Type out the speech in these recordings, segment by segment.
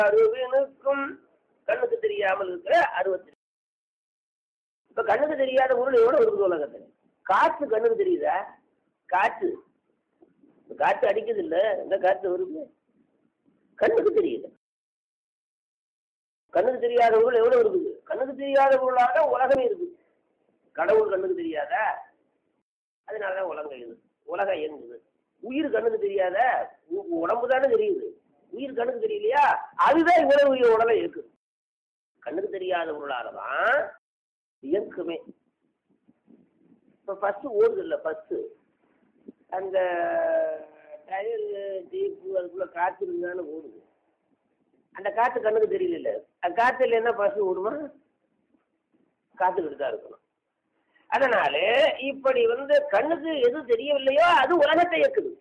அருவினுக்கும் கண்ணுக்கு தெரியாமல் இருக்கிற அறுபத்தி இப்ப கண்ணுக்கு தெரியாத பொருள் எவ்வளவு இருக்குது உலகத்துல காற்று கண்ணுக்கு தெரியுதா காற்று இப்ப காற்று அடிக்குது இல்ல இந்த காற்று வருது கண்ணுக்கு தெரியுது கண்ணுக்கு தெரியாத பொருள் எவ்வளவு இருக்குது கண்ணுக்கு தெரியாத பொருளாக உலகமே இருக்குது கடவுள் கண்ணுக்கு தெரியாதா அதனாலதான் உலகம் இது உலகம் இயங்குது உயிர் கண்ணுக்கு தெரியாத உ- உடம்பு தானே தெரியுது உயிர் கண்ணுக்கு தெரியலையா அதுதான் இவ்வளவு உயிர் உடலை இருக்குது கண்ணுக்கு தெரியாத பொருளால தான் இயக்குமே இப்போ ஃபஸ்ட்டு ஓடுது இல்லை ஃபஸ்ட்டு அந்த டயரு டீப்பு அதுக்குள்ளே காற்று இருந்தாலும் ஓடுது அந்த காற்று கண்ணுக்கு தெரியல அந்த காற்று இல்லைன்னா பஸ்ஸு ஓடுமா காத்துக்கிட்டு தான் இருக்கணும் அதனால இப்படி வந்து கண்ணுக்கு எது தெரியவில்லையோ அது உலகத்தை இயக்குது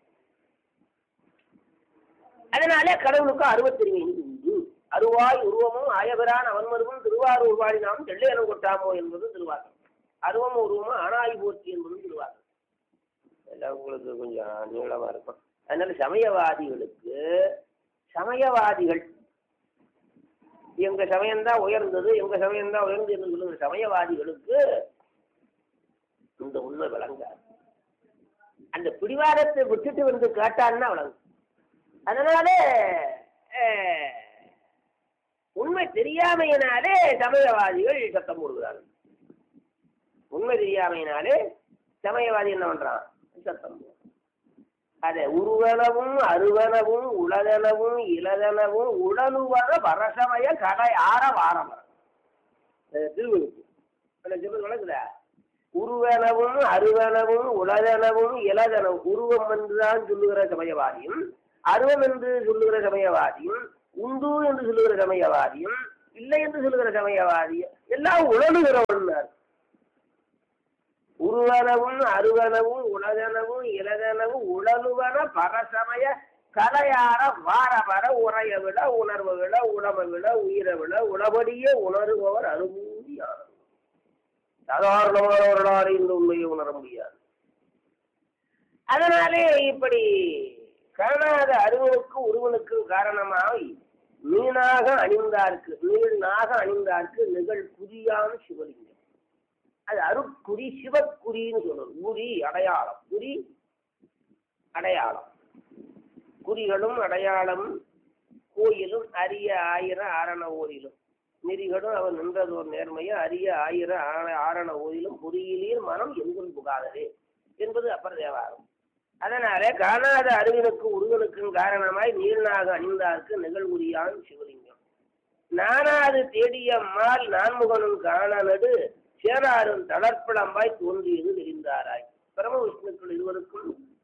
அதனாலே கடவுளுக்கு அறுபத்தெருமை உண்டு அருவாய் உருவமும் ஆயபிரான் அவன்மருவும் திருவாரூர் வாழினாம் தெள்ளையனம் கொட்டாமோ என்பது திருவாசகம் அருவம் உருவமும் ஆனாய் போற்றி என்பதும் திருவாசகம் எல்லாம் உங்களுக்கு கொஞ்சம் நீளமா இருக்கும் அதனால சமயவாதிகளுக்கு சமயவாதிகள் எங்க சமயம்தான் உயர்ந்தது எங்க சமயம்தான் உயர்ந்தது என்று சொல்லுகிற சமயவாதிகளுக்கு இந்த உண்மை விளங்காது அந்த பிடிவாதத்தை விட்டுட்டு வந்து கேட்டான்னா விளங்கும் அதனால அஹ், உண்மை தெரியாமையினாலே சமயவாதிகள் சத்தம் போடுகிறார்கள் உண்மை தெரியாமையினாலே சமயவாதி என்ன பண்றான் சத்தம் போடுறான். அதை உருவனவும் அருவனவும் உளதனவும் இளதனவும் உடலுவத வரசமய கடை ஆற வாரம் திருவள்ளுக்கு சொல்றது வழங்குதா உருவனவும் அருவனவும் உளதனவும் இளதனவும் உருவம் என்றுதான் சொல்லுகிற சமயவாதியும் அருவம் என்று சொல்லுகிற சமயவாதியும் உண்டு என்று சொல்லுகிற சமயவாதியும் இல்லை என்று சொல்லுகிற சமயவாதியும் எல்லாம் உழலுகிறவன் உருவனவும் அருவனவும் உலகனவும் இளதனவும் உழலுவன பரசமய கலையார வார வர உரைய விட உணர்வு விட உடம விட உயிர விட உளபடிய உணருபவர் அனுபூதியானவர் சாதாரணமானவர்களால் இந்த உண்மையை உணர முடியாது அதனாலே இப்படி காணாத அறிவனுக்கு உருவனுக்கு காரணமாய் மீனாக அணிந்தார்க்கு நீள்நாக அணிந்தார்க்கு நிகழ் குறியான சிவலிங்கம் அது அருட்குறி சிவக்குறின்னு சொல்றது குறி அடையாளம் குறி அடையாளம் குறிகளும் அடையாளம் கோயிலும் அரிய ஆயிர ஆரண ஓரிலும் நெறிகளும் அவன் நின்றதோர் நேர்மையும் அரிய ஆயிர ஆர- ஆரண ஓரிலும் பொறியிலீர் மனம் எங்கும் புகாததே என்பது அப்பர் தேவாரம் அதனால காணாத அறிவினுக்கு உருவனுக்கும் காரணமாய் நீர்நாக அணிந்தார்க்கு நிகழ்வுரியான் சிவலிங்கம் நானாது தேடிய மால் நான்முகனும் காணனடு சேராரும் தளர்ப்பளம்பாய் தோன்றியது தெரிந்தாராய் பரம விஷ்ணுக்கள் இருவருக்கும்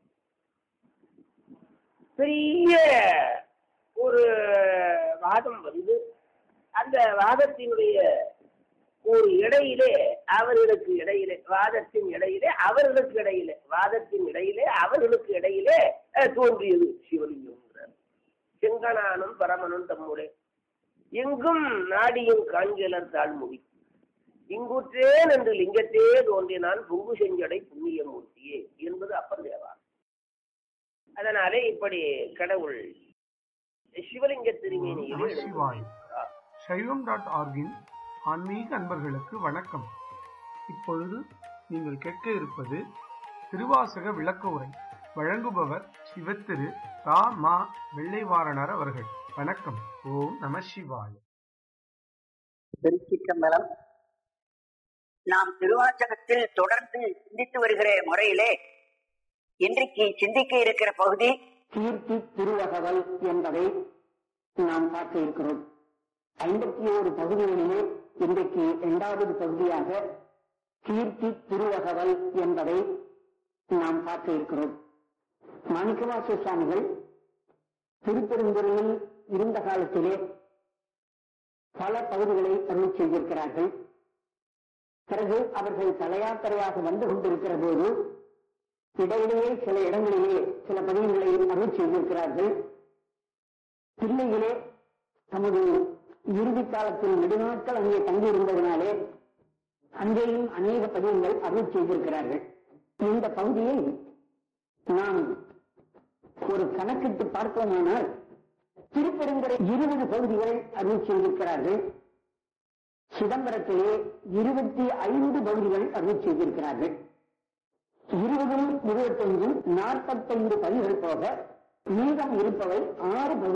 பெரிய ஒரு வாதம் வந்து அந்த வாதத்தினுடைய ஒரு இடையிலே அவர்களுக்கு இடையிலே வாதத்தின் இடையிலே அவர்களுக்கு இடையிலே வாதத்தின் இடையிலே அவர்களுக்கு இடையிலே அஹ், தோன்றியது சிவலிங்கம் செங்கனானும் பரமனும் தம்முடைய எங்கும் நாடியும் காண்கிலர் தாழ்மொழி இங்குற்றேன் என்று லிங்கத்தே தோன்றினான் பொங்கு செஞ்சடை புண்ணிய மூர்த்தியே என்பது அப்பர் தேவாரம் அதனாலே இப்படி கடவுள் சிவலிங்க திருமேனியில் நமசிவாய். சைவம் டாட் ஆர்கின் ஆன்மீக அன்பர்களுக்கு வணக்கம் இப்பொழுது நீங்கள் கேட்க இருப்பது திருவாசக விளக்க உரை வழங்குபவர் சிவத்திரு ரா மா வெள்ளைவாரணர் அவர்கள் வணக்கம் ஓம் நம சிவாய திருச்சிற்றம்பலம் நாம் திருவாசகத்தில் தொடர்ந்து சிந்தித்து வருகிற முறையிலே இன்றைக்கு சிந்திக்க இருக்கிற பகுதி கீர்த்தி திருவகவல் என்பதை நாம் பார்க்க இருக்கிறோம் ஐம்பத்தி ஓரு பகுதிகளிலே இன்றைக்கு இரண்டாவது பகுதியாக கீர்த்தி திருவகவல் என்பதை நாம் பார்க்க இருக்கிறோம் மாணிக்கவாச சுவாமிகள் திருப்பெருந்துறையில் இருந்த காலத்திலே பல பகுதிகளை அருள் செய்திருக்கிறார்கள் பிறகு அவர்கள் தலையாத்திரையாக வந்து கொண்டிருக்கிற போது இடையிலேயே சில இடங்களிலே சில பதிவுகளை அருள் செய்திருக்கிறார்கள் பிள்ளைகளே தமது இறுதி காலத்தில் நெடுநாட்கள் அங்கே தங்கியிருந்ததினாலே அங்கேயும் அநேக பதிவுகள் அருள் செய்திருக்கிறார்கள் இந்த பகுதியை நாம் ஒரு கணக்கிட்டு பார்த்தோமானால் திருப்பெருந்துறை இருபது பகுதிகள் அருள் செய்திருக்கிறார்கள் சிதம்பரத்திலே இருபத்தி ஐந்து பகுதிகள் அருள் செய்திருக்கிறார்கள் இருபதும் இருபத்தஞ்சும் நாற்பத்தைந்து பதிவுகள் போக மீதம் இருப்பவை ஆறு பகுதிகள்